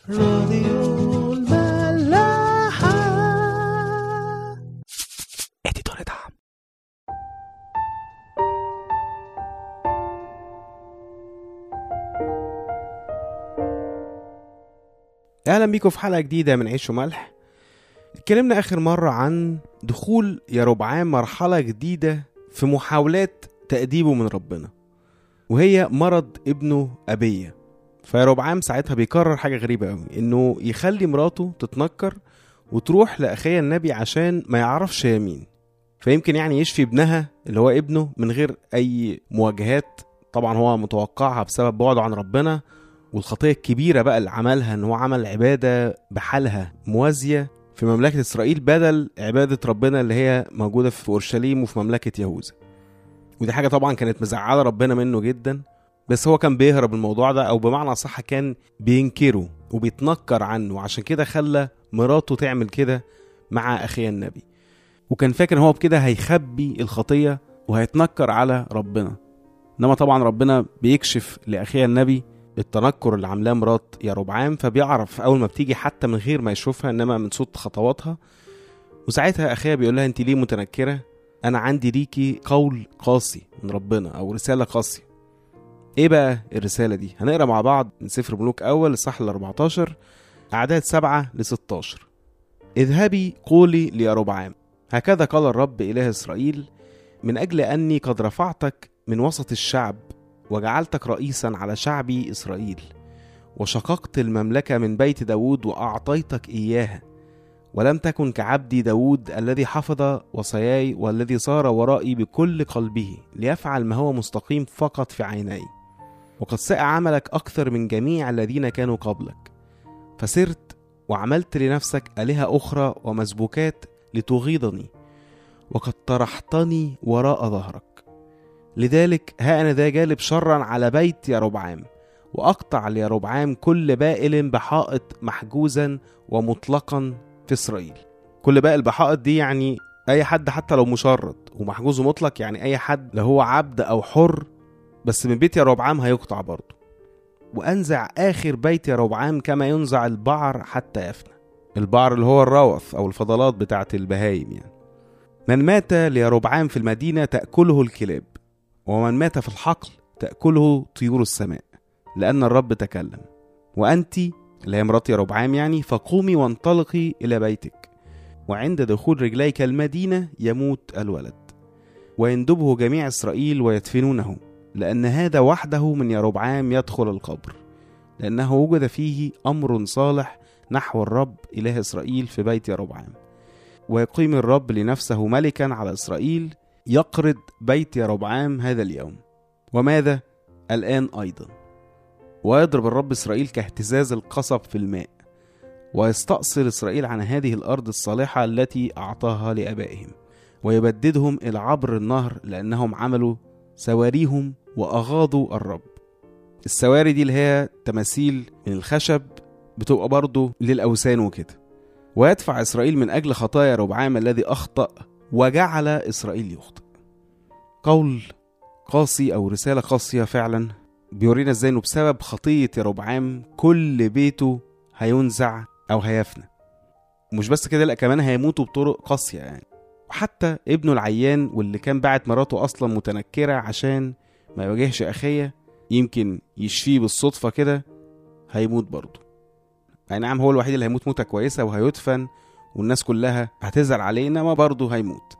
راديو الملاحة اديتور دعم اهلا بيكم في حلقه جديده من عيش وملح اتكلمنا اخر مره عن دخول يربعام مرحله جديده في محاولات تأديبه من ربنا وهي مرض ابنه أبية فيربعام ساعتها بيقرر حاجة غريبة قوي إنه يخلي مراته تتنكر وتروح لأخيها النبي عشان ما يعرفش هي مين فيمكن يعني يشفي ابنها اللي هو ابنه من غير أي مواجهات طبعا هو متوقعها بسبب بعده عن ربنا والخطية الكبيرة بقى اللي عملها إن هو عمل عبادة بحالها موازية في مملكة إسرائيل بدل عبادة ربنا اللي هي موجودة في أورشليم وفي مملكة يهوذا ودي حاجة طبعا كانت مزعلة ربنا منه جدا بس هو كان بيهرب الموضوع ده أو بمعنى صح كان بينكره وبيتنكر عنه وعشان كده خلى مراته تعمل كده مع أخيها النبي وكان فاكر إن هو بكده هيخبي الخطية وهيتنكر على ربنا إنما طبعا ربنا بيكشف لأخيها النبي التنكر اللي عاملاه مرات يا ربعام فبيعرف اول ما بتيجي حتى من غير ما يشوفها انما من صوت خطواتها وساعتها اخيها بيقول لها انت ليه متنكره انا عندي ليكي قول قاسي من ربنا او رساله قاسيه ايه بقى الرساله دي هنقرا مع بعض من سفر ملوك اول الصح ال 14 اعداد 7 ل 16 اذهبي قولي ليربعام هكذا قال الرب اله اسرائيل من اجل اني قد رفعتك من وسط الشعب وجعلتك رئيسا على شعبي إسرائيل وشققت المملكة من بيت داود وأعطيتك إياها ولم تكن كعبدي داود الذي حفظ وصاياي والذي صار ورائي بكل قلبه ليفعل ما هو مستقيم فقط في عيني وقد ساء عملك أكثر من جميع الذين كانوا قبلك فسرت وعملت لنفسك آلهة أخرى ومسبوكات لتغيظني وقد طرحتني وراء ظهرك لذلك ها أنا ذا جالب شرا على بيت يربعام وأقطع ليربعام كل بائل بحائط محجوزا ومطلقا في إسرائيل كل بائل بحائط دي يعني أي حد حتى لو مشرد ومحجوز مطلق يعني أي حد لو هو عبد أو حر بس من بيت يربعام هيقطع برضه وأنزع آخر بيت يربعام كما ينزع البعر حتى يفنى البعر اللي هو الروث أو الفضلات بتاعة البهايم يعني من مات ليربعام في المدينة تأكله الكلاب ومن مات في الحقل تأكله طيور السماء لأن الرب تكلم وأنت اللي هي مرات ربعام يعني فقومي وانطلقي إلى بيتك وعند دخول رجليك المدينة يموت الولد ويندبه جميع إسرائيل ويدفنونه لأن هذا وحده من يربعام يدخل القبر لأنه وجد فيه أمر صالح نحو الرب إله إسرائيل في بيت يربعام ويقيم الرب لنفسه ملكا على إسرائيل يقرض بيت يربعام هذا اليوم وماذا الآن أيضا ويضرب الرب إسرائيل كاهتزاز القصب في الماء ويستأصل إسرائيل عن هذه الأرض الصالحة التي أعطاها لآبائهم ويبددهم إلى عبر النهر لأنهم عملوا سواريهم وأغاضوا الرب السواري دي اللي هي تماثيل من الخشب بتبقى برضه للأوثان وكده ويدفع إسرائيل من أجل خطايا ربعام الذي أخطأ وجعل إسرائيل يخطئ قول قاسي أو رسالة قاسية فعلا بيورينا ازاي انه بسبب خطية يربعام كل بيته هينزع أو هيفنى ومش بس كده لا كمان هيموتوا بطرق قاسية يعني وحتى ابنه العيان واللي كان بعت مراته أصلا متنكرة عشان ما يواجهش أخيه يمكن يشفيه بالصدفة كده هيموت برضه أي نعم هو الوحيد اللي هيموت موتة كويسة وهيدفن والناس كلها هتزعل عليه انما برضه هيموت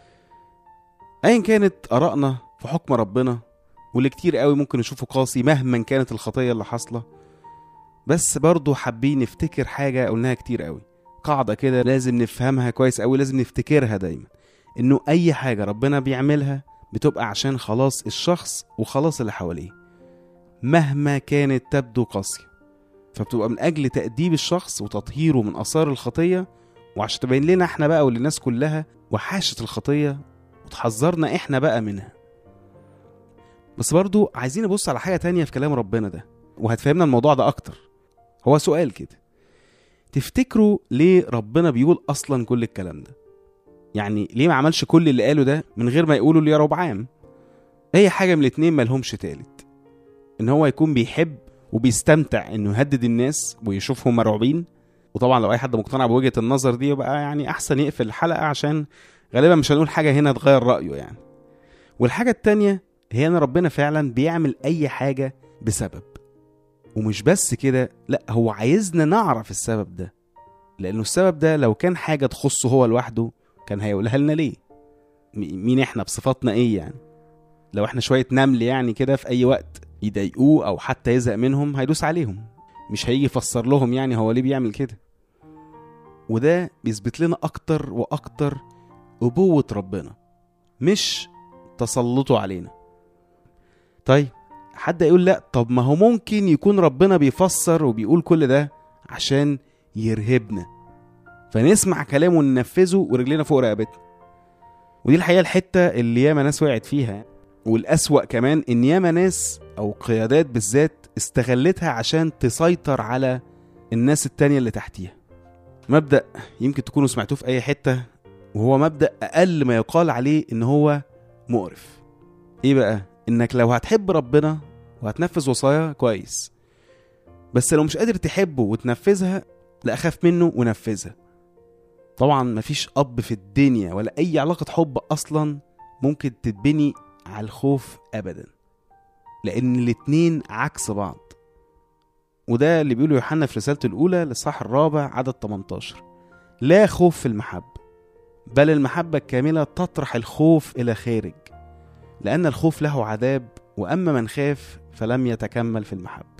ايا كانت ارائنا في حكم ربنا واللي كتير قوي ممكن نشوفه قاسي مهما كانت الخطيه اللي حاصله بس برضه حابين نفتكر حاجه قلناها كتير قوي قاعده كده لازم نفهمها كويس قوي لازم نفتكرها دايما انه اي حاجه ربنا بيعملها بتبقى عشان خلاص الشخص وخلاص اللي حواليه مهما كانت تبدو قاسيه فبتبقى من اجل تاديب الشخص وتطهيره من اثار الخطيه وعشان تبين لنا احنا بقى وللناس كلها وحاشة الخطية وتحذرنا احنا بقى منها بس برضو عايزين نبص على حاجة تانية في كلام ربنا ده وهتفهمنا الموضوع ده أكتر هو سؤال كده تفتكروا ليه ربنا بيقول أصلا كل الكلام ده يعني ليه ما عملش كل اللي قاله ده من غير ما يقولوا ليه ربعام هي حاجة من الاتنين ملهمش تالت إن هو يكون بيحب وبيستمتع انه يهدد الناس ويشوفهم مرعوبين وطبعا لو اي حد مقتنع بوجهه النظر دي يبقى يعني احسن يقفل الحلقه عشان غالبا مش هنقول حاجه هنا تغير رايه يعني والحاجه التانية هي ان ربنا فعلا بيعمل اي حاجه بسبب ومش بس كده لا هو عايزنا نعرف السبب ده لانه السبب ده لو كان حاجه تخصه هو لوحده كان هيقولها لنا ليه م- مين احنا بصفاتنا ايه يعني لو احنا شويه نمل يعني كده في اي وقت يضايقوه او حتى يزهق منهم هيدوس عليهم مش هيجي يفسر لهم يعني هو ليه بيعمل كده وده بيثبت لنا اكتر واكتر ابوه ربنا مش تسلطه علينا طيب حد يقول لا طب ما هو ممكن يكون ربنا بيفسر وبيقول كل ده عشان يرهبنا فنسمع كلامه وننفذه ورجلنا فوق رقبتنا ودي الحقيقه الحته اللي ياما ناس وقعت فيها والأسوأ كمان إن ياما ناس أو قيادات بالذات استغلتها عشان تسيطر على الناس التانية اللي تحتيها مبدأ يمكن تكونوا سمعتوه في أي حتة وهو مبدأ أقل ما يقال عليه إن هو مقرف إيه بقى؟ إنك لو هتحب ربنا وهتنفذ وصايا كويس بس لو مش قادر تحبه وتنفذها لا أخاف منه ونفذها طبعا مفيش أب في الدنيا ولا أي علاقة حب أصلا ممكن تتبني على الخوف ابدا لان الاتنين عكس بعض وده اللي بيقوله يوحنا في رسالته الاولى للصح الرابع عدد 18 لا خوف في المحبه بل المحبه الكامله تطرح الخوف الى خارج لان الخوف له عذاب واما من خاف فلم يتكمل في المحبه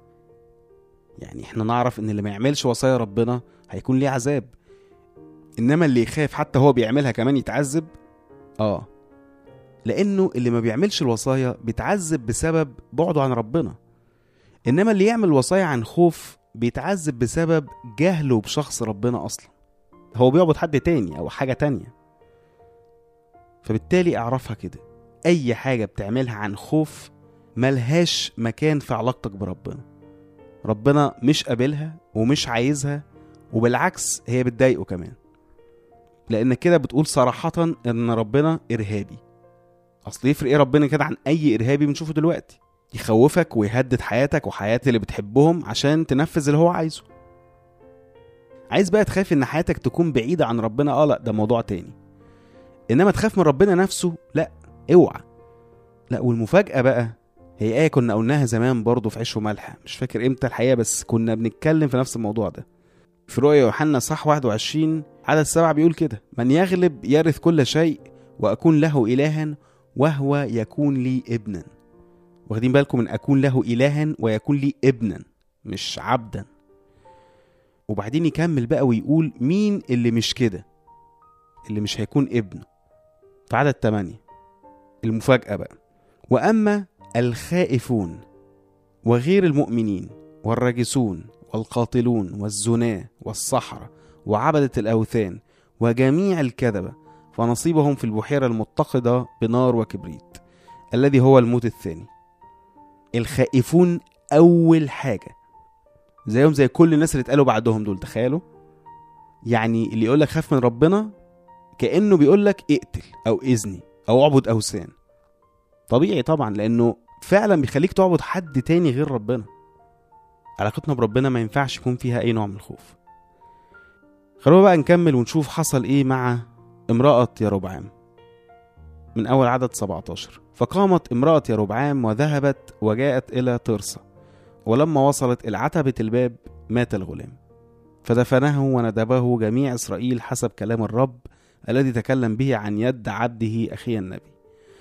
يعني احنا نعرف ان اللي ما يعملش وصايا ربنا هيكون ليه عذاب انما اللي يخاف حتى هو بيعملها كمان يتعذب اه لانه اللي ما بيعملش الوصايا بيتعذب بسبب بعده عن ربنا انما اللي يعمل وصايا عن خوف بيتعذب بسبب جهله بشخص ربنا اصلا هو بيعبد حد تاني او حاجه تانية فبالتالي اعرفها كده اي حاجه بتعملها عن خوف ملهاش مكان في علاقتك بربنا ربنا مش قابلها ومش عايزها وبالعكس هي بتضايقه كمان لانك كده بتقول صراحه ان ربنا ارهابي اصل يفرق ايه ربنا كده عن اي ارهابي بنشوفه دلوقتي يخوفك ويهدد حياتك وحياة اللي بتحبهم عشان تنفذ اللي هو عايزه عايز بقى تخاف ان حياتك تكون بعيدة عن ربنا اه لا ده موضوع تاني انما تخاف من ربنا نفسه لا اوعى لا والمفاجأة بقى هي آية كنا قلناها زمان برضه في عيش وملح مش فاكر امتى الحقيقة بس كنا بنتكلم في نفس الموضوع ده في رؤيا يوحنا صح 21 عدد سبعة بيقول كده من يغلب يرث كل شيء وأكون له إلها وهو يكون لي ابنا واخدين بالكم من أكون له إلها ويكون لي ابنا مش عبدا وبعدين يكمل بقى ويقول مين اللي مش كده اللي مش هيكون ابنه في عدد 8 المفاجأة بقى وأما الخائفون وغير المؤمنين والراجسون والقاتلون والزناة والسحرة وعبدة الأوثان وجميع الكذبة فنصيبهم في البحيرة المتقدة بنار وكبريت الذي هو الموت الثاني الخائفون أول حاجة زيهم زي كل الناس اللي اتقالوا بعدهم دول تخيلوا يعني اللي يقول لك خاف من ربنا كأنه بيقول لك اقتل أو إذني أو اعبد أوثان طبيعي طبعا لأنه فعلا بيخليك تعبد حد تاني غير ربنا علاقتنا بربنا ما ينفعش يكون فيها أي نوع من الخوف خلونا بقى نكمل ونشوف حصل إيه مع امرأة يربعام من أول عدد 17 فقامت امرأة يربعام وذهبت وجاءت إلى ترسا ولما وصلت إلى عتبة الباب مات الغلام فدفنه وندبه جميع إسرائيل حسب كلام الرب الذي تكلم به عن يد عبده أخي النبي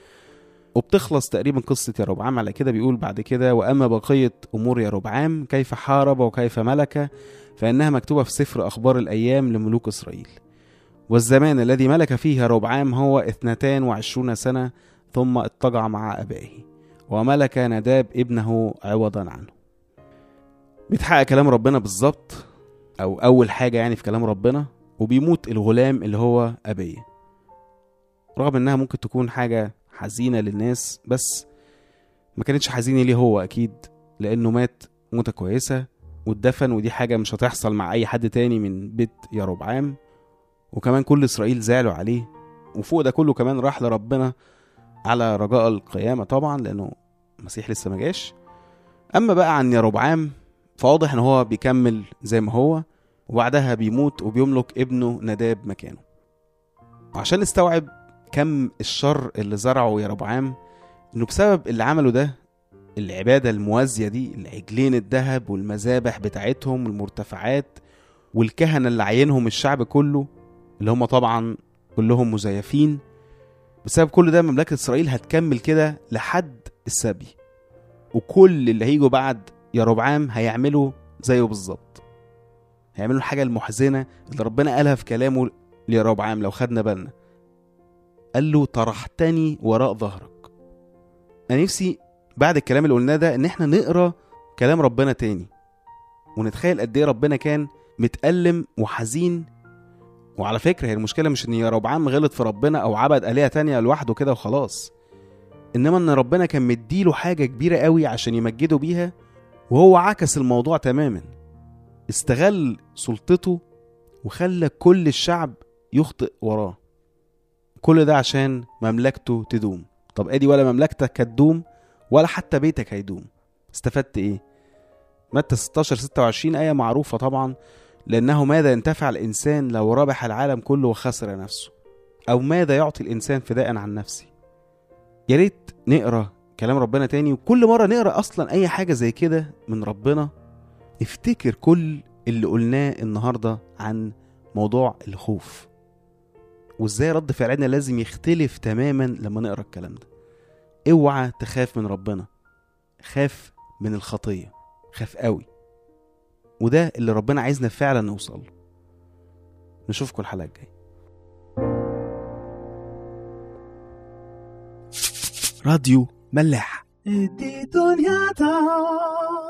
وبتخلص تقريبا قصة يربعام على كده بيقول بعد كده وأما بقية أمور يربعام كيف حارب وكيف ملك فإنها مكتوبة في سفر أخبار الأيام لملوك إسرائيل والزمان الذي ملك فيه يربعام هو اثنتان وعشرون سنة ثم اضطجع مع أبائه وملك نداب ابنه عوضا عنه بيتحقق كلام ربنا بالظبط أو أول حاجة يعني في كلام ربنا وبيموت الغلام اللي هو أبيه رغم إنها ممكن تكون حاجة حزينة للناس بس ما كانتش حزينة ليه هو أكيد لأنه مات موتة كويسة واتدفن ودي حاجة مش هتحصل مع أي حد تاني من بيت يربعام وكمان كل إسرائيل زعلوا عليه وفوق ده كله كمان راح لربنا على رجاء القيامة طبعا لأنه المسيح لسه ما جاش اما بقى عن يربعام فواضح ان هو بيكمل زي ما هو وبعدها بيموت وبيملك ابنه نداب مكانه وعشان نستوعب كم الشر اللي زرعه يربعام انه بسبب اللي عمله ده العبادة الموازية دي العجلين الذهب والمذابح بتاعتهم والمرتفعات والكهنة اللي عينهم الشعب كله اللي هم طبعا كلهم مزيفين بسبب كل ده مملكة إسرائيل هتكمل كده لحد السبي وكل اللي هيجوا بعد يربعام هيعملوا زيه بالظبط هيعملوا الحاجة المحزنة اللي ربنا قالها في كلامه ليربعام لو خدنا بالنا قال له طرحتني وراء ظهرك أنا نفسي بعد الكلام اللي قلناه ده إن إحنا نقرأ كلام ربنا تاني ونتخيل قد إيه ربنا كان متألم وحزين وعلى فكرة هي المشكلة مش إن يربعام غلط في ربنا أو عبد آلهة تانية لوحده كده وخلاص إنما إن ربنا كان مديله حاجة كبيرة قوي عشان يمجده بيها وهو عكس الموضوع تماما استغل سلطته وخلى كل الشعب يخطئ وراه كل ده عشان مملكته تدوم طب ادي ولا مملكتك هتدوم ولا حتى بيتك هيدوم استفدت ايه متى 16 26 آية معروفة طبعا لأنه ماذا ينتفع الإنسان لو ربح العالم كله وخسر نفسه أو ماذا يعطي الإنسان فداء عن نفسه يا ريت نقرا كلام ربنا تاني وكل مرة نقرا أصلا أي حاجة زي كده من ربنا نفتكر كل اللي قلناه النهاردة عن موضوع الخوف وازاي رد فعلنا لازم يختلف تماما لما نقرا الكلام ده اوعى تخاف من ربنا خاف من الخطية خاف قوي وده اللي ربنا عايزنا فعلا نوصل له نشوفكم الحلقة الجاية راديو ملاح دي دنيا